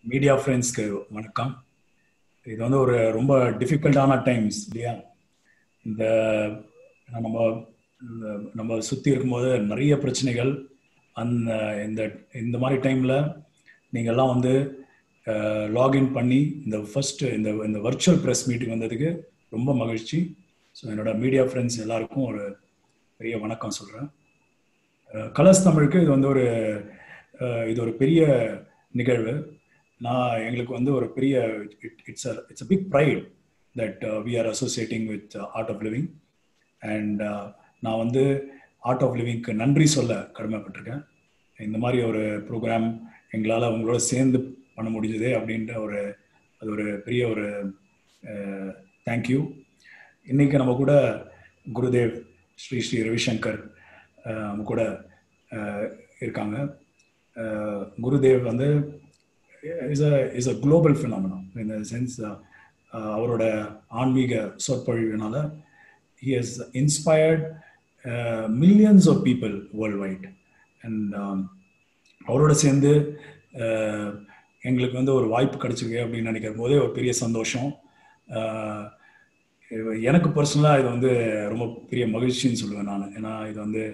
Media ஃப்ரெண்ட்ஸ்க்கு வணக்கம் இது வந்து ஒரு ரொம்ப டிஃபிகல்ட்டான டைம்ஸ் இல்லையா இந்த நம்ம இந்த- நம்ம சுற்றி இருக்கும்போது நிறைய பிரச்சனைகள் அந்த இந்த இந்த மாதிரி டைமில் நீங்கள்லாம் வந்து லாகின் பண்ணி இந்த ஃபர்ஸ்ட் இந்த இந்த வர்ச்சுவல் ப்ரெஸ் மீட்டிங் வந்ததுக்கு ரொம்ப மகிழ்ச்சி ஸோ என்னோட மீடியா ஃப்ரெண்ட்ஸ் எல்லாருக்கும் ஒரு பெரிய வணக்கம் சொல்கிறேன் கலர்ஸ் தமிழுக்கு இது வந்து ஒரு அஹ், இது ஒரு பெரிய நிகழ்வு நான் எங்களுக்கு வந்து ஒரு பெரிய it's it's a big pride that we are associating with Art of Living and நான் வந்து ஆர்ட் ஆஃப் லிவிங்க்கு நன்றி சொல்ல கடமைப்பட்டிருக்கேன் இந்த மாதிரி ஒரு ப்ரோக்ராம் எங்களால் உங்களோட சேர்ந்து பண்ண முடிஞ்சதே அப்படின்ற ஒரு அது ஒரு பெரிய ஒரு தேங்க்யூ இன்னைக்கு நம்ம கூட குருதேவ் ஸ்ரீ ஸ்ரீ ரவிசங்கர் அஹ், நம்ம கூட அஹ், இருக்காங்க அஹ், குருதேவ் வந்து is a is a global phenomena இந்த சென்ஸ் அவரோட ஆன்மீக சொற்பொழிவினால he has inspired uh, millions of people worldwide and um, அவரோட சேர்ந்து uh, எங்களுக்கு வந்து ஒரு வாய்ப்பு கிடைச்சிருக்கு அப்படின்னு நினைக்கிற போதே ஒரு பெரிய சந்தோஷம் uh, எனக்கு பர்சனலாக இது வந்து ரொம்ப பெரிய மகிழ்ச்சின்னு சொல்லுவேன் நான் ஏன்னா இது வந்து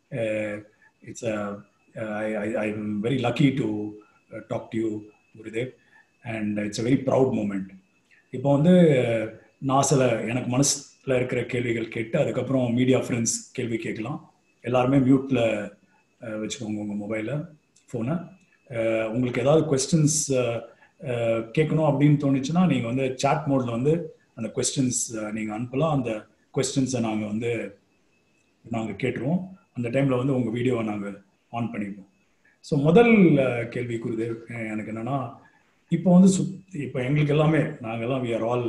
it's I am very lucky to talk to you Gurudev and it's a very proud moment இப்போ வந்து நான் சில எனக்கு மனசில் இருக்கிற கேள்விகள் கேட்டு அதுக்கப்புறம் மீடியா ஃப்ரெண்ட்ஸ் கேள்வி கேட்கலாம் எல்லாருமே மியூட்டில் வச்சுக்கோங்க உங்கள் மொபைலை ஃபோனை உங்களுக்கு ஏதாவது கொஸ்டின்ஸ் கேட்கணும் அப்படின்னு தோணுச்சுன்னா நீங்கள் வந்து சாட் மோடில் வந்து அந்த கொஸ்டின்ஸ் நீங்கள் அனுப்பலாம் அந்த கொஸ்டின்ஸை நாங்கள் வந்து நாங்கள் கேட்டுருவோம் அந்த டைமில் வந்து உங்கள் வீடியோவை நாங்கள் ஆன் பண்ணிடுவோம் ஸோ முதல் அஹ், கேள்வி குருதேவ் அஹ், எனக்கு என்னென்னா இப்போ வந்து சுத் இப்போ எங்களுக்கு எல்லாமே நாங்கெல்லாம் வி ஆர் ஆல்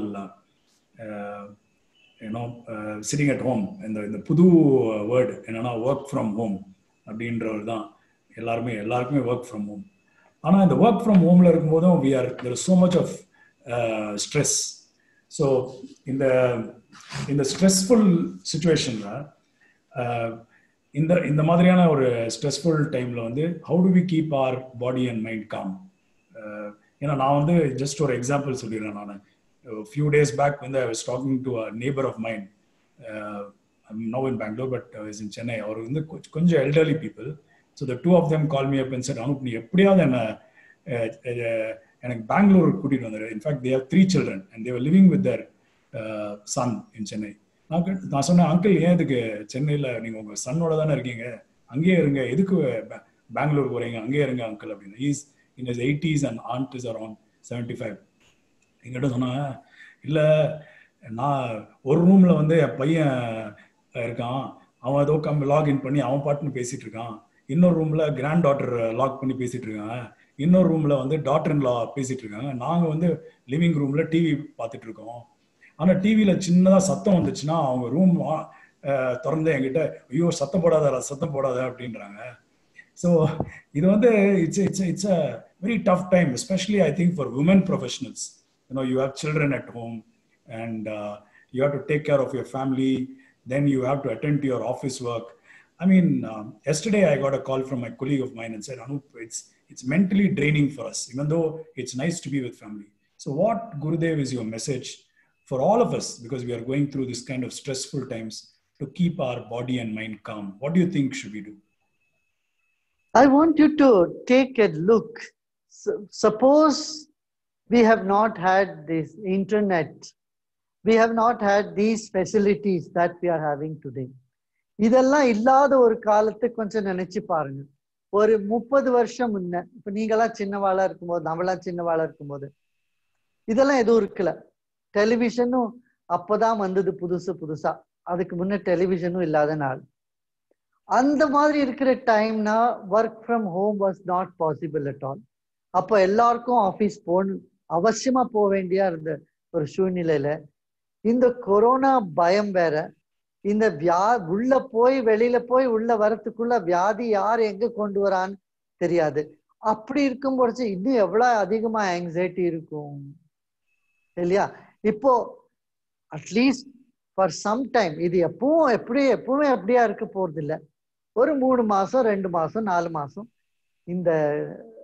ஏன்னோ சிட்டிங் அட் ஹோம் இந்த இந்த புது வேர்டு என்னன்னா ஒர்க் ஃப்ரம் ஹோம் அப்படின்றவர் தான் எல்லாருமே எல்லாருக்குமே ஒர்க் ஃப்ரம் ஹோம் ஆனால் இந்த ஒர்க் ஃப்ரம் ஹோமில் இருக்கும்போதும் we are there so much of stress so இந்த இந்த ஸ்ட்ரெஸ்ஃபுல் சுச்சுவேஷனில் இந்த இந்த மாதிரியான ஒரு ஸ்ட்ரெஸ்ஃபுல் டைமில் வந்து how do we keep our body and mind calm ஏன்னா நான் வந்து ஜஸ்ட் ஒரு எக்ஸாம்பிள் சொல்லிடுறேன் நான் ஃபியூ டேஸ் பேக் வந்து I was talking to a neighbour of mine no in Bangalore but is in Chennai அவர் வந்து கொஞ்ச- கொஞ்சம் elderly people so the two of them call me up sir Anup நீ எப்படியாவது என்ன அஹ், அஹ், எனக்கு பெங்களூர் கூட்டிட்டு வந்தாரு in fact they've three children and they're living with their son in Chennai நான் கேட்டு- நான் சொன்னேன் அங்கிள் ஏன் இதுக்கு சென்னையில் நீங்கள் உங்கள் சன்னோட தானே இருக்கீங்க அங்கேயே இருங்க எதுக்கு பெ- பெங்களூர் போறீங்க அங்கேயே இருங்க அங்கிள் அப்படின்னு he's in his eighties and aunt is around seventy five எங்கிட்ட சொன்னாங்க இல்லை நான் ஒரு ரூமில் வந்து என் பையன் இருக்கான் அவன் ஏதோ கம் லாகின் பண்ணி அவன் பாட்டுன்னு பேசிட்டு இருக்கான் இன்னொரு ரூமில் கிராண்ட் டாட்டர் லாக் பண்ணி பேசிட்டு இருக்காங்க இன்னொரு ரூமில் வந்து டாட்டர் இன் லா பேசிட்டு இருக்காங்க நாங்கள் வந்து லிவிங் ரூமில் டிவி பார்த்துட்டு இருக்கோம் ஆனால் டிவியில் சின்னதாக சத்தம் வந்துச்சுன்னா அவங்க ரூம் திறந்து என்கிட்ட ஐயோ சத்தம் போடாத சத்தம் போடாத அப்படின்றாங்க ஸோ இது வந்து it's it's it's a very tough time especially I think for women professionals you know you have children at home and you have to take care of your family then you have to attend to your office work I mean, um, yesterday I got a call from my colleague of mine and said, Anup, it's it's mentally draining for us, even though it's nice to be with family. So, what Gurudev is your message for all of us because we are going through this kind of stressful times to keep our body and mind calm? What do you think should we do? I want you to take a look. S- suppose we have not had this internet, we have not had these facilities that we are having today. இதெல்லாம் இல்லாத ஒரு காலத்தை கொஞ்சம் நினைச்சு பாருங்க ஒரு முப்பது வருஷம் முன்ன இப்ப நீங்களாம் சின்னவாளா இருக்கும்போது நம்மளாம் சின்னவாளா இருக்கும்போது இதெல்லாம் எதுவும் இருக்கல டெலிவிஷனும் அப்பதான் வந்தது புதுசு புதுசா அதுக்கு முன்ன டெலிவிஷனும் இல்லாத நாள் அந்த மாதிரி இருக்கிற டைம்னா work from home was not possible at all அப்போ எல்லாருக்கும் ஆஃபீஸ் போகணும் அவசியமா போக வேண்டியா இருந்த ஒரு சூழ்நிலையில இந்த கொரோனா பயம் வேற இந்த வியா உள்ள போய் வெளியில போய் உள்ள வரத்துக்குள்ள வியாதி யார் எங்க கொண்டு வரான்னு தெரியாது அப்படி இருக்கும் பொழுது இன்னும் எவ்வளவு அதிகமா ஆங்ஸைட்டி இருக்கும் இல்லையா இப்போ அட்லீஸ்ட் ஃபார் சம் டைம் இது எப்பவும் எப்படி எப்பவுமே அப்படியா இருக்க போறது இல்ல ஒரு மூணு மாசம் ரெண்டு மாசம் நாலு மாசம் இந்த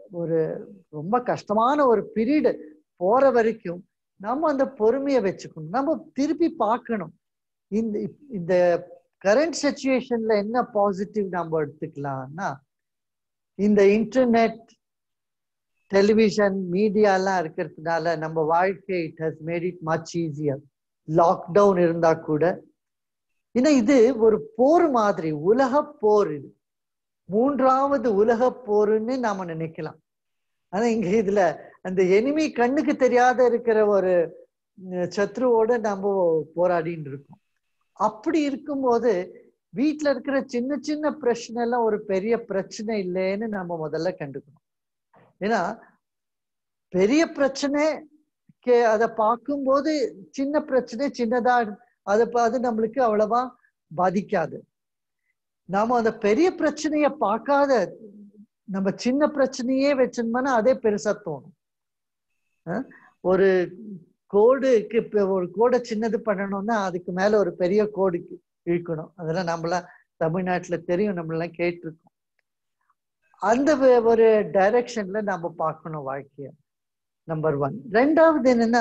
ஒரு ரொம்ப கஷ்டமான ஒரு பீரியடு போற வரைக்கும் நம்ம அந்த பொறுமையை வச்சுக்கணும் நம்ம திருப்பி பார்க்கணும் இந்த இந்த கரண்ட் சுச்சுவேஷன்ல என்ன பாசிட்டிவ் நம்ம எடுத்துக்கலாம்னா இந்த இன்டர்நெட் டெலிவிஷன் மீடியாலாம் இருக்கிறதுனால நம்ம வாழ்க்கை it has made it much easier lockdown இருந்தா கூட ஏன்னா இது ஒரு போர் மாதிரி உலக போர் இது மூன்றாவது உலக போருன்னு நாம நினைக்கலாம் ஆனா இங்க இதுல அந்த எனிமி கண்ணுக்கு தெரியாத இருக்கிற ஒரு சத்ருவோட நம்ம போராடின்னு இருக்கோம் அப்படி இருக்கும்போது வீட்டுல இருக்கிற சின்ன சின்ன பிரச்சனை எல்லாம் ஒரு பெரிய பிரச்சனை இல்லைன்னு நம்ம முதல்ல கண்டுக்கணும் ஏன்னா பெரிய பிரச்சனை அதை பார்க்கும்போது சின்ன பிரச்சனை சின்னதா அதை அது நம்மளுக்கு அவ்வளவா பாதிக்காது நாம அந்த பெரிய பிரச்சனைய பார்க்காத நம்ம சின்ன பிரச்சனையே வச்சிருந்தோம்னா அதே பெருசா தோணும் ஒரு கோடுக்கு இப்ப ஒரு கோடை சின்னது பண்ணணும்னா அதுக்கு மேல ஒரு பெரிய கோடுக்கு இழுக்கணும் அதெல்லாம் நம்மளாம் தமிழ்நாட்டுல தெரியும் நம்மளாம் கேட்டிருக்கோம் அந்த ஒரு டைரக்ஷன்ல நம்ம பார்க்கணும் வாழ்க்கைய நம்பர் ஒன் ரெண்டாவது என்னன்னா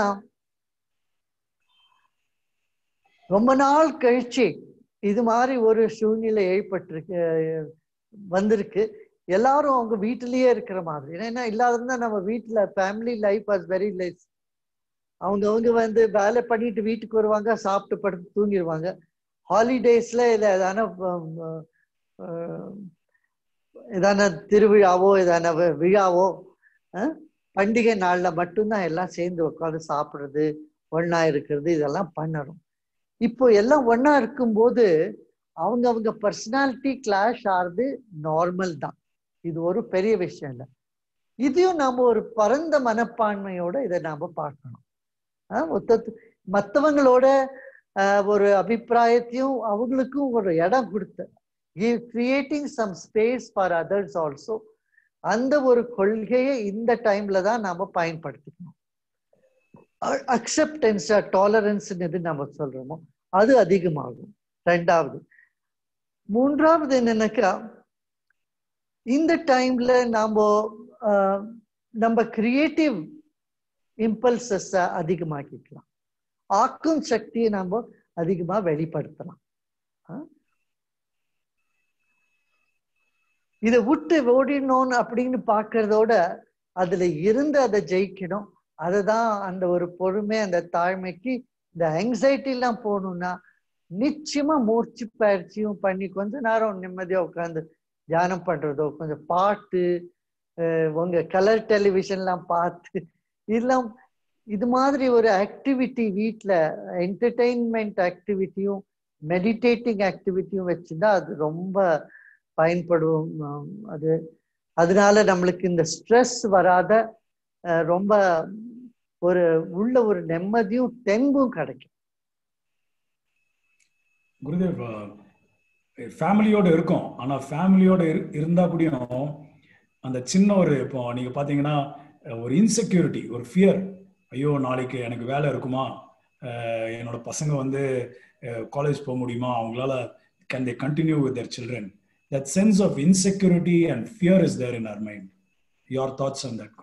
ரொம்ப நாள் கழிச்சு இது மாதிரி ஒரு சூழ்நிலை ஏற்பட்டிருக்கு வந்திருக்கு எல்லாரும் அவங்க வீட்டிலேயே இருக்கிற மாதிரி ஏன்னா இல்லாதிருந்தா நம்ம வீட்டுல family life was very less அவங்க அவங்க வந்து வேலை பண்ணிட்டு வீட்டுக்கு வருவாங்க சாப்பிட்டு படுத்து தூங்கிடுவாங்க ஹாலிடேஸ்ல இல்லை ஏதான ஏதான திருவிழாவோ ஏதான விழாவோ பண்டிகை நாள்ல மட்டும்தான் எல்லாம் சேர்ந்து உட்காந்து சாப்பிடுறது ஒன்னா இருக்கிறது இதெல்லாம் பண்ணணும் இப்போ எல்லாம் ஒன்னா இருக்கும்போது அவங்க அவங்க பர்சனாலிட்டி கிளாஷ் ஆறுது நார்மல் தான் இது ஒரு பெரிய விஷயம் இல்லை இதையும் நாம ஒரு பரந்த மனப்பான்மையோட இதை நாம பார்க்கணும் மற்றவங்களோட ஒரு அபிப்பிராயத்தையும் அவங்களுக்கும் ஒரு இடம் கொடுத்து creating some space for others also அந்த ஒரு கொள்கையை இந்த டைம்ல தான் நாம பயன்படுத்திக்கணும் அக்செப்டன்ஸ் டாலரன்ஸ் எது நம்ம சொல்றோமோ அது அதிகமாகும் ரெண்டாவது மூன்றாவது என்னன்னாக்கா இந்த டைம்ல நாம நம்ம கிரியேட்டிவ் இம்பல்சஸ் அதிகமாக்கிக்கலாம் ஆக்கும் சக்தியை நாம அதிகமா வெளிப்படுத்தலாம் இதை விட்டு ஓடினோம் அப்படின்னு பாக்குறதோட அதுல இருந்து அதை ஜெயிக்கணும் அதுதான் அந்த ஒரு பொறுமை அந்த தாழ்மைக்கு இந்த ஆங்ஸைட்டி எல்லாம் போகணும்னா நிச்சயமா மூர்ச்சி பயிற்சியும் பண்ணி கொஞ்ச நேரம் நிம்மதியா உட்காந்து தியானம் பண்றதோ கொஞ்சம் பாட்டு உங்க கலர் டெலிவிஷன்லாம் பார்த்து இதெல்லாம் இது மாதிரி ஒரு ஆக்டிவிட்டி வீட்டில் என்டர்டெயின்மெண்ட் ஆக்டிவிட்டியும் மெடிடேட்டிங் ஆக்டிவிட்டியும் வச்சுதான் அது ரொம்ப பயன்படும் அது அதனால நம்மளுக்கு இந்த ஸ்ட்ரெஸ் வராத ரொம்ப ஒரு உள்ள ஒரு நிம்மதியும் தெம்பும் கிடைக்கும் குருதேவ் ஃபேமிலியோட இருக்கும் ஆனா ஃபேமிலியோட இருந்தா கூடயும் அந்த சின்ன ஒரு இப்போ நீங்க பாத்தீங்கன்னா ஒரு இன்செக்யூரிட்டி ஒரு ஃபியர் ஐயோ நாளைக்கு எனக்கு வேலை இருக்குமா என்னோட பசங்க வந்து காலேஜ் போக முடியுமா அவங்களால can they continue with their children that sense of insecurity and fear is there in our mind your thoughts on that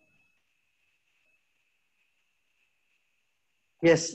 yes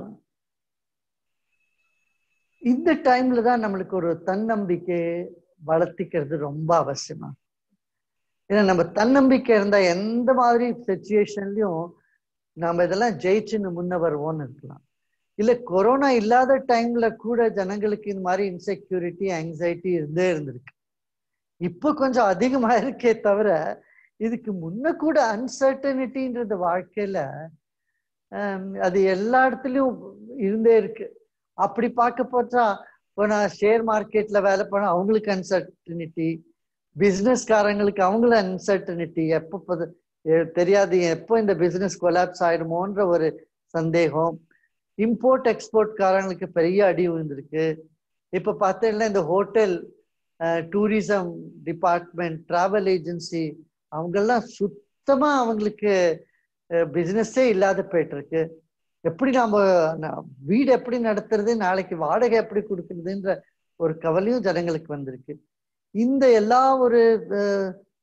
இந்த டைம்ல தான் நம்மளுக்கு ஒரு தன்னம்பிக்கை வளர்த்திக்கிறது ரொம்ப அவசியமா ஏன்னா நம்ம தன்னம்பிக்கை இருந்தா எந்த மாதிரி சுச்சுவேஷன்லயும் நாம இதெல்லாம் ஜெயிச்சுன்னு முன்ன வருவோம்னு இருக்கலாம் இல்ல கொரோனா இல்லாத டைம்ல கூட ஜனங்களுக்கு இந்த மாதிரி இன்செக்யூரிட்டி ஆங்ஸைட்டி இருந்தே இருந்திருக்கு இப்போ கொஞ்சம் அதிகமா இருக்கே தவிர இதுக்கு முன்ன கூட அன்சர்டனிட்டின்றது வாழ்க்கையில அது எல்லா இடத்துலயும் இருந்தே இருக்கு அப்படி பார்க்க போச்சா இப்போ நான் ஷேர் மார்க்கெட்ல வேலை பண்ண அவங்களுக்கு அன்சர்டனிட்டி பிசினஸ்காரங்களுக்கு அவங்களும் அன்சர்டனிட்டி எப்போ தெரியாது எப்போ இந்த பிசினஸ் கொலாப்ஸ் ஆயிடுமோன்ற ஒரு சந்தேகம் இம்போர்ட் எக்ஸ்போர்ட் காரங்களுக்கு பெரிய அடி விழுந்திருக்கு இப்ப பார்த்தீங்கன்னா இந்த hotel tourism department travel agency அவங்கெல்லாம் சுத்தமா அவங்களுக்கு பிசினஸே இல்லாத போயிட்டு இருக்கு எப்படி நாம வீடு எப்படி நடத்துறது நாளைக்கு வாடகை எப்படி கொடுக்கறதுன்ற ஒரு கவலையும் ஜனங்களுக்கு வந்திருக்கு இந்த எல்லா ஒரு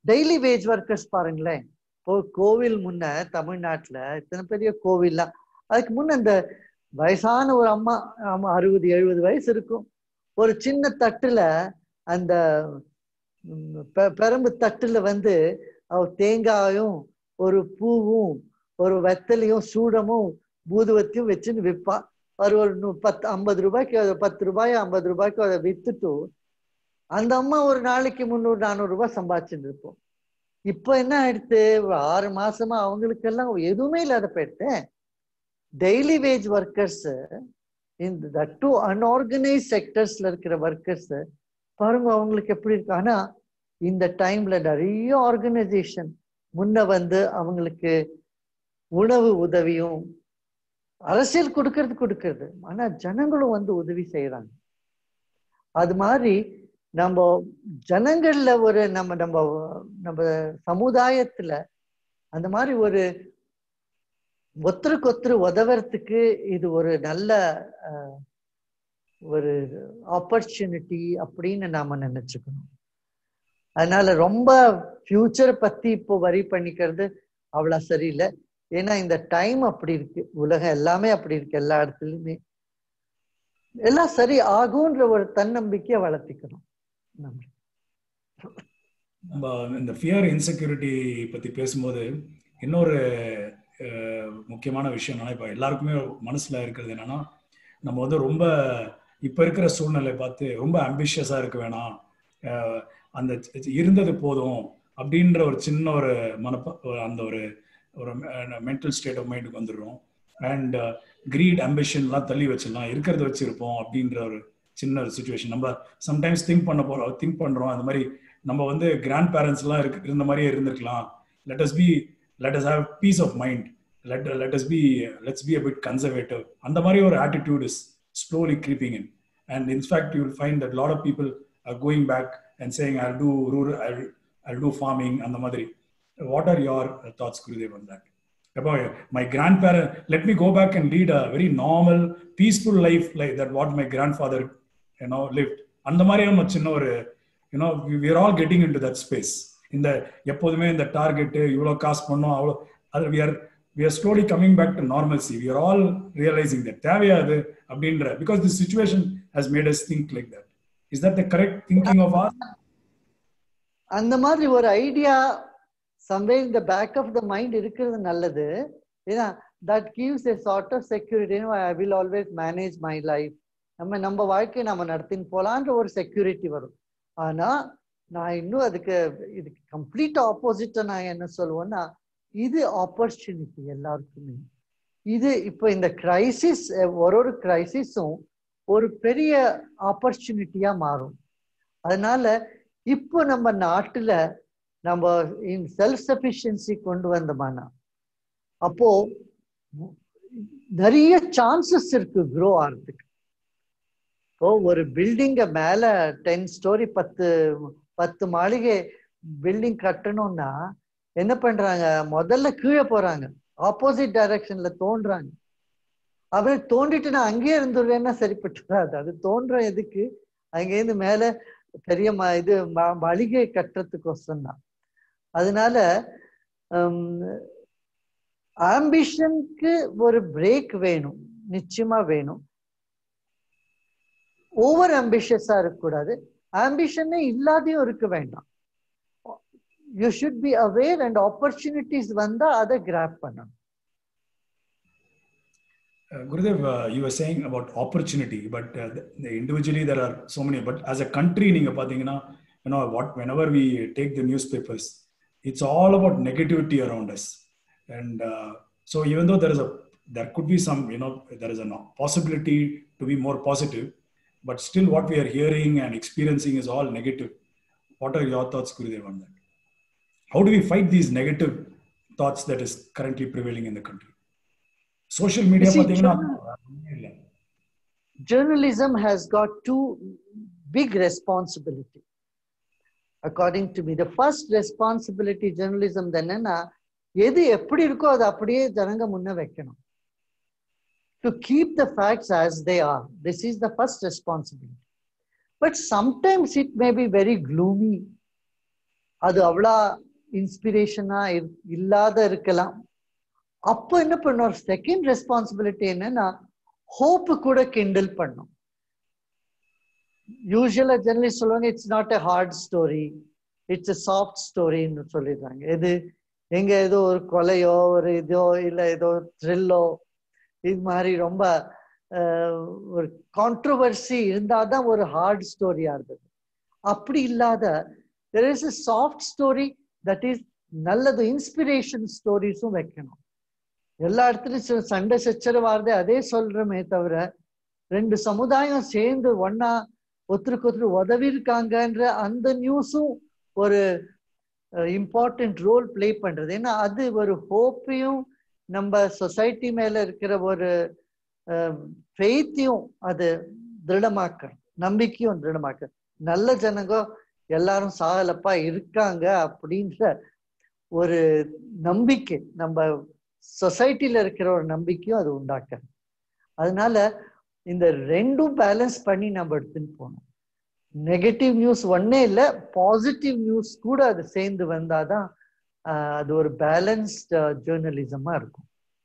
டெய்லி வேஜ் ஒர்க்கர்ஸ் பாருங்களேன் இப்போ கோவில் முன்ன தமிழ்நாட்டுல இத்தனை பெரிய கோவில்லாம் அதுக்கு முன்ன இந்த வயசான ஒரு அம்மா ஆமா அறுபது எழுபது வயசு இருக்கும் ஒரு சின்ன தட்டுல அந்த ம், பெ- பெரம்பு தட்டுல வந்து அவ தேங்காயும் ஒரு பூவும் ஒரு வெத்தலையும் சூடமும் பூதுவத்தையும் வச்சுன்னு விற்பா ஒரு ஒரு நு- பத்து ஐம்பது ரூபாய்க்கு அதை பத்து ரூபாய் ஐம்பது ரூபாய்க்கு அதை வித்துட்டு அந்த அம்மா ஒரு நாளைக்கு முந்நூறு நானூறு ரூபாய் சம்பாதிச்சுட்டு இருப்போம் இப்போ என்ன ஆயிடுத்து ஒரு ஆறு மாசமா அவங்களுக்கெல்லாம் எதுவுமே இல்லாத போயிடுத்தேன் டெய்லி வேஜ் ஒர்க்கர்ஸ் இந்த டூ அன்ஆர்கனைஸ் செக்டர்ஸ்ல இருக்கிற ஒர்க்கர்ஸ் பாருங்க அவங்களுக்கு எப்படி இருக்கு ஆனா இந்த டைம்ல நிறைய ஆர்கனைசேஷன் முன்ன வந்து அவங்களுக்கு உணவு உதவியும் அரசியல் கொடுக்கறது கொடுக்கறது ஆனா ஜனங்களும் வந்து உதவி செய்யறாங்க அது மாதிரி நம்ம ஜனங்கள்ல ஒரு நம்ம நம்ம நம்ம சமுதாயத்துல அந்த மாதிரி ஒரு ஒருத்தருக்கு ஒருத்தர் உதவுறதுக்கு இது ஒரு நல்ல அஹ், ஒரு ஆப்பர்ச்சுனிட்டி அப்படின்னு நாம நினைச்சுக்கணும் அதனால ரொம்ப ஃபியூச்சரை பத்தி இப்போ வரி பண்ணிக்கிறது அவ்வளவு சரியில்லை ஏன்னா இந்த டைம் அப்படி இருக்கு உலகம் எல்லாமே அப்படி இருக்கு எல்லா இடத்துலயுமே எல்லாம் சரி ஆகுன்ற ஒரு தன்னம்பிக்கையை வளர்த்திக்கணும் நம்ம நம்ம இந்த ஃபியர் இன்செக்யூரிட்டி பத்தி பேசும்போது இன்னொரு அஹ், முக்கியமான விஷயம் என்னன்னா இப்போ எல்லாருக்குமே மனசுல இருக்கிறது என்னன்னா நம்ம வந்து ரொம்ப இப்ப இருக்கிற சூழ்நிலை பார்த்து ரொம்ப அம்பிஷியஸா இருக்க வேணாம் அஹ், அந்த இருந்தது போதும் அப்படின்ற ஒரு சின்ன ஒரு மனப்ப ஒரு- அந்த ஒரு ஒரு மென்டல் ஸ்டேட் ஆஃப் மைண்டுக்கு வந்துடுறோம் அண்ட் கிரீட் அம்பிஷன்லாம் தள்ளி வச்சிடலாம் இருக்கிறத வச்சிருப்போம் அப்படின்ற ஒரு சின்ன ஒரு சுச்சுவேஷன் நம்ம சம்டைம்ஸ் திங்க் பண்ண போறோம் திங்க் பண்றோம் அந்த மாதிரி நம்ம வந்து கிராண்ட் பேரண்ட்ஸ்லாம் இருக்கு இருந்த மாதிரியே இருந்திருக்கலாம் let us be let us have peace of mind let let us be let's be a bit conservative அந்த மாதிரி ஒரு attitude is slowly creeping in and in fact you will find that a lot of people are going back and saying i'll do rural i'll, I'll do farming and the madri what are your uh, thoughts gurudev on that about my grandparent let me go back and lead a very normal peaceful life like that what my grandfather you know lived அந்த மாதிரி நம்ம சின்ன ஒரு you know we are all getting in to that space இந்த எப்போதுமே இந்த target இவ்வளோ காசு பண்ணோம் அவ்வளோ அது we are we are slowly coming back to normalcy we are all realising that தேவையாது அப்படின்ற because the situation has made us think like that is that the correct thinking of our அந்த மாதிரி ஒரு ஐடியா சம்வே இந்த back of the mind இருக்கிறது நல்லது ஏன்னா that gives a chart of security I will always manage my life நம்ம நம்ம வாழ்க்கையை நம்ம நடத்தின்னு போலான்ற ஒரு செக்யூரிட்டி வரும் ஆனா நான் இன்னும் அதுக்கு இதுக்கு கம்ப்ளீட் ஆப்போசிட்டா நான் என்ன சொல்லுவேன்னா இது ஆப்பர்ச்சுனிட்டி எல்லாருக்குமே இது இப்போ இந்த கிரைசிஸ் ஒரு ஒரு கிரைசிஸும் ஒரு பெரிய ஆப்பர்ச்சுனிட்டியா மாறும் அதனால இப்போ நம்ம நாட்டுல நம்ம இன் செல்ஃப் சஃபிஷியன்சி கொண்டு வந்தோம்னா அப்போ நிறைய சான்சஸ் இருக்கு க்ரோ ஆகிறதுக்கு இப்போ ஒரு பில்டிங்க மேல டென் ஸ்டோரி பத்து பத்து மாளிகை பில்டிங் கட்டணும்னா என்ன பண்றாங்க முதல்ல கீழே போறாங்க ஆப்போசிட் டைரக்ஷன்ல தோன்றாங்க அப்புறம் தோண்டிட்டு நான் அங்கேயே இருந்துடுவேன்னா சரிப்பட்டு வராது அது தோன்ற எதுக்கு அங்கேருந்து மேல பெரிய ம- இது ம- மளிகை கட்டுறதுக்கோசம் தான் அதனால ஆம்பிஷனுக்கு ஒரு பிரேக் வேணும் நிச்சயமா வேணும் ஓவர் ஆம்பிஷியஸா இருக்கக்கூடாது ஆம்பிஷனே இல்லாதையும் இருக்க வேண்டாம் you should be aware and opportunities வந்தா அதை கிராப் பண்ணணும் Uh, Gurudev, uh, you were saying about opportunity, but uh, the, the individually there are so many. But as a country, நீங்க பாத்தீங்கன்னா, you know what? Whenever we take the newspapers, it's all about negativity around us, and uh, so even though there is a there could be some, you know, there is a possibility to be more positive, but still what we are hearing and experiencing is all negative. What are your thoughts, Gurudev, on that? How do we fight these negative thoughts that is currently prevailing in the country? Social media see, பாத்தீங்கன்னா இல்ல journalism has got two big responsibility according to me the first responsibility journalism என்னன்னா எது எப்படி இருக்கோ அதை அப்படியே ஜனங்க முன்ன வைக்கணும் to keep the facts as they are this is the first responsibility but sometimes it may be very gloomy அது அவ்வளோ இன்ஸ்பிரேஷனா இல்லாத இருக்கலாம் அப்போ என்ன பண்ணோம் செகண்ட் ரெஸ்பான்சிபிலிட்டி என்னன்னா ஹோப்பு கூட கிண்டில் பண்ணும் யூஸ்வலா ஜெர்னலிஸ்ட் சொல்லுவாங்க it's not a hard story it's a soft ஸ்டோரின்னு சொல்லிடுறாங்க இது எங்க ஏதோ ஒரு கொலையோ ஒரு இதோ இல்லை ஏதோ த்ரில்லோ இது மாதிரி ரொம்ப ஒரு கான்ட்ரவர்சி இருந்தாதான் ஒரு ஹார்ட் ஸ்டோரியா இருந்தது அப்படி இல்லாத there is a soft story that is நல்லது இன்ஸ்பிரேஷன் ஸ்டோரிஸும் வைக்கணும் எல்லா இடத்துலயும் சண்டை சச்சரவாருதே அதே சொல்றோமே தவிர ரெண்டு சமுதாயம் சேர்ந்து ஒன்னா ஒருத்தருக்கு ஒருத்தர் உதவி இருக்காங்கன்ற அந்த நியூஸும் ஒரு இம்பார்ட்டன்ட் ரோல் பிளே பண்றது ஏன்னா அது ஒரு ஹோப்பையும் நம்ம சொசைட்டி மேல இருக்கிற ஒரு ஃபெய்த்தையும் அது திருடமாக்க நம்பிக்கையும் திருடமாக்க நல்ல ஜனங்க எல்லாரும் சாகலப்பா இருக்காங்க அப்படின்ற ஒரு நம்பிக்கை நம்ம சொசைட்டில இருக்கிற ஒரு நம்பிக்கையும் அது உண்டாக்க அதனால இந்த ரெண்டும் பேலன்ஸ் பண்ணி நம்ம எடுத்துன்னு போகணும் நெகட்டிவ் நியூஸ் ஒன்னே இல்லை பாசிட்டிவ் நியூஸ் கூட அது சேர்ந்து வந்தாதான் அது ஒரு பேலன்ஸ்ட் ஜேர்னலிசமா இருக்கும்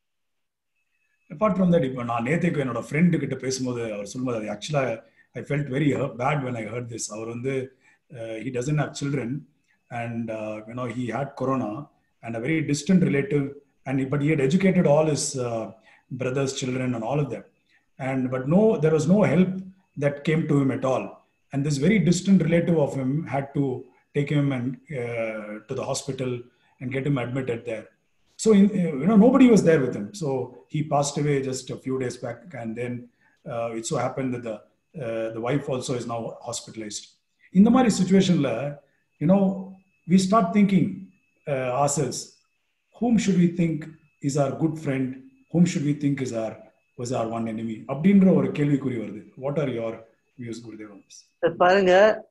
அப்பார்ட் ஃப்ரம் தட் இப்போ நான் நேற்றுக்கு என்னோட ஃப்ரெண்டு கிட்ட பேசும்போது அவர் சொல்லும்போது அது ஆக்சுவலாக I felt very bad when I heard this அவர் வந்து he doesn't have children and you know he had corona and a very distant relative and but he had educated all his brothers children and all of them and but no there was no help that came to him at all and this very distant relative of him had to take him and uh, to the hospital and get him admitted there so in, you know nobody was there with him so he passed away just a few days back and then uh, it so happened that the uh, the wife also is now hospitalized in the mari situation la you know we start thinking ourselves whom should we think is our good friend whom should we think is our was our one enemy அப்படின்ற ஒரு கேள்விக்குறி வருது what are your views Gurudev பாருங்க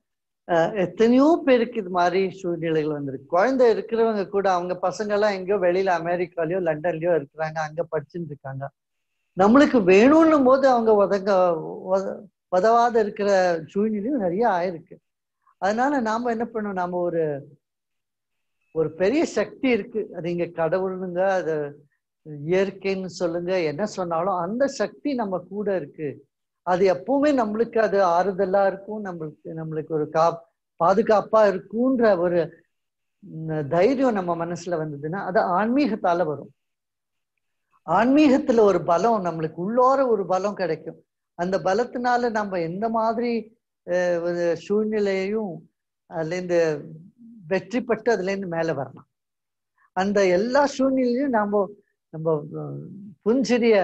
எத்தனையோ பேருக்கு இது மாதிரி சூழ்நிலைகள் வந்திருக்கு குழந்தை இருக்கிறவங்க கூட அவங்க பசங்க எல்லாம் எங்கேயோ வெளியில அமெரிக்காலயோ லண்டன்லயோ இருக்கிறாங்க அங்க படிச்சுட்டு இருக்காங்க நம்மளுக்கு வேணும்னும் போது அவங்க உதங்க உதவாத இருக்கிற சூழ்நிலையும் நிறைய ஆயிருக்கு அதனால நாம என்ன பண்ணோம் நாம ஒரு ஒரு பெரிய சக்தி இருக்கு அது இங்க கடவுளுங்க அது இயற்கைன்னு சொல்லுங்க என்ன சொன்னாலும் அந்த சக்தி நம்ம கூட இருக்கு அது எப்பவுமே நம்மளுக்கு அது ஆறுதலா இருக்கும் நம்மளுக்கு நம்மளுக்கு ஒரு கா பாதுகாப்பா இருக்கும்ன்ற ஒரு தைரியம் நம்ம மனசுல வந்ததுன்னா அது ஆன்மீகத்தால வரும் ஆன்மீகத்துல ஒரு பலம் நம்மளுக்கு உள்ளோர ஒரு பலம் கிடைக்கும் அந்த பலத்தினால நம்ம எந்த மாதிரி ஒரு சூழ்நிலையையும் அதுல இருந்து வெற்றி பெற்று அதுல இருந்து மேல வரலாம் அந்த எல்லா சூழ்நிலையும் நாம நம்ம புஞ்சிரிய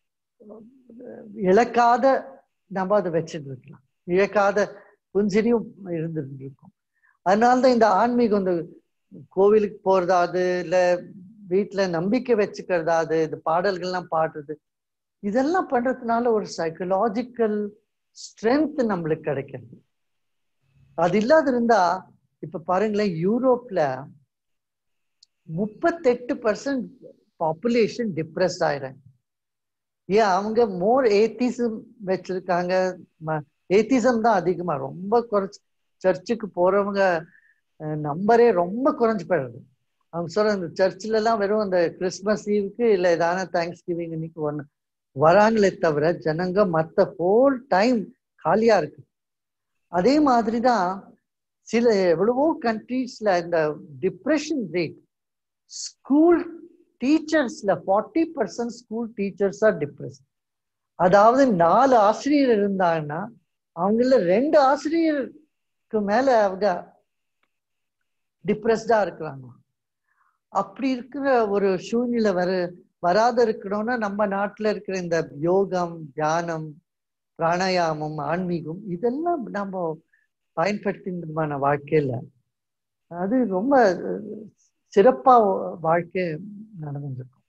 இழக்காத நம்ம அதை வச்சுட்டு இருக்கலாம் இழக்காத புஞ்சிரியும் இருந்துட்டு இருக்கும் அதனால்தான் இந்த ஆன்மீகம் இந்த கோவிலுக்கு போறதாவது இல்ல வீட்டுல நம்பிக்கை வச்சுக்கிறதாவது இந்த பாடல்கள்லாம் பாடுறது இதெல்லாம் பண்றதுனால ஒரு சைக்கலாஜிக்கல் ஸ்ட்ரென்த் நம்மளுக்கு கிடைக்கிறது அது இல்லாத இருந்தா இப்ப பாருங்களேன் யூரோப்ல முப்பத்தெட்டு பர்சன்ட் பாப்புலேஷன் டிப்ரெஸ் ஆயிடுறாங்க ஏன் அவங்க மோர் ஏத்திசம் வச்சிருக்காங்க ஏத்திசம் தான் அதிகமா ரொம்ப குறைச்சு சர்ச்சுக்கு போறவங்க நம்பரே ரொம்ப குறைஞ்சு போயிடுது அவங்க சொல்ற இந்த சர்ச்சில் எல்லாம் வெறும் அந்த கிறிஸ்மஸ் ஈவுக்கு இல்லை ஏதான தேங்க்ஸ் கிவிங் இன்னைக்கு ஒன்று வராங்களே தவிர ஜனங்க மற்ற ஹோல் டைம் காலியா இருக்கு அதே மாதிரி தான் சில எவ்வளவோ கண்ட்ரீஸ்ல இந்த டிப்ரெஷன் ரேட் ஸ்கூல் டீச்சர்ஸ்ல forty percent school teachers are depress அதாவது நாலு ஆசிரியர் இருந்தாங்கன்னா அவங்கள ரெண்டு ஆசிரியருக்கு மேல அவங்க டிப்ரெஸ்டா இருக்கிறாங்க அப்படி இருக்கிற ஒரு சூழ்நிலை வர வராத இருக்கணும்னா நம்ம நாட்டுல இருக்கிற இந்த யோகம் தியானம் பிராணாயாமம் ஆன்மீகம் இதெல்லாம் நம்ம பயன்படுத்தின வாழ்க்கையில அது ரொம்ப சிறப்பா வாழ்க்கை நடந்துருக்கும்